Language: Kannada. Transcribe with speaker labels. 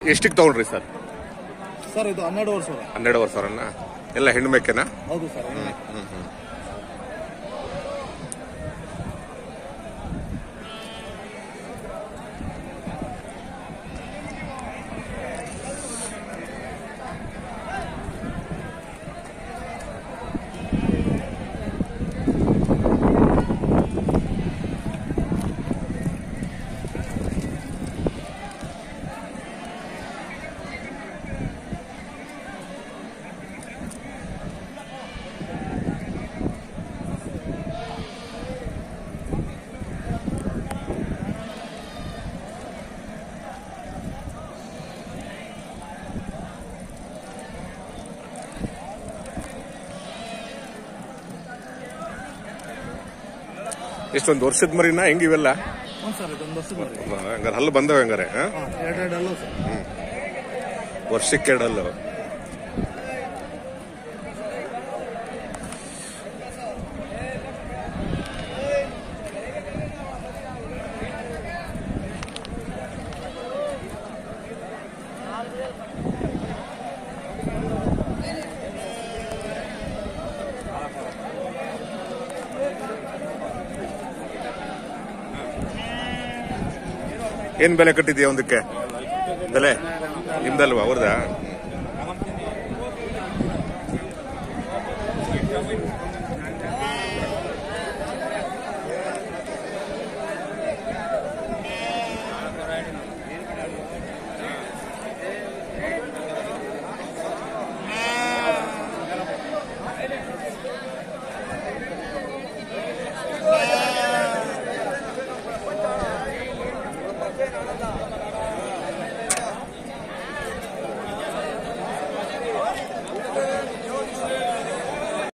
Speaker 1: ಎಷ್ಟಿಗೆ ತಗೊಂಡ್ರಿ ಸರ್
Speaker 2: ಸರ್ ಇದು ಹನ್ನೆರಡುವರೆ ಸಾವಿರ
Speaker 1: ಹನ್ನೆರಡುವರೆ ಸಾವಿರನ ಎಲ್ಲ ಹೆಣ್ಣು ಮೇಕೆನಾ
Speaker 2: ಹೌದು ಸರ್
Speaker 1: ಎಷ್ಟೊಂದು ವರ್ಷದ ಮರಿನಾ ಹೆಂಗ್ ಇವೆಲ್ಲ
Speaker 2: ಹ್ಞೂ ಸರ್ ಇದೊಂದು ವರ್ಷದ ಮರಿ
Speaker 1: ಹಂಗಾರೆ ಹಲ್ಲು ಬಂದವೆ ಹಂಗಾರೆ ಆ?
Speaker 2: ಹಾಂ ಎರಡು ಅಲ್ಲೂ ಸರ್
Speaker 1: ವರ್ಷಕ್ಕೆ ಎರಡಲ್ಲು ಏನ್ ಬೆಲೆ ಕಟ್ಟಿದ್ಯಾ ಒಂದಕ್ಕೆ ಬೆಲೆ ನಿಮ್ದಲ್ವಾ ಅವ್ರದಾ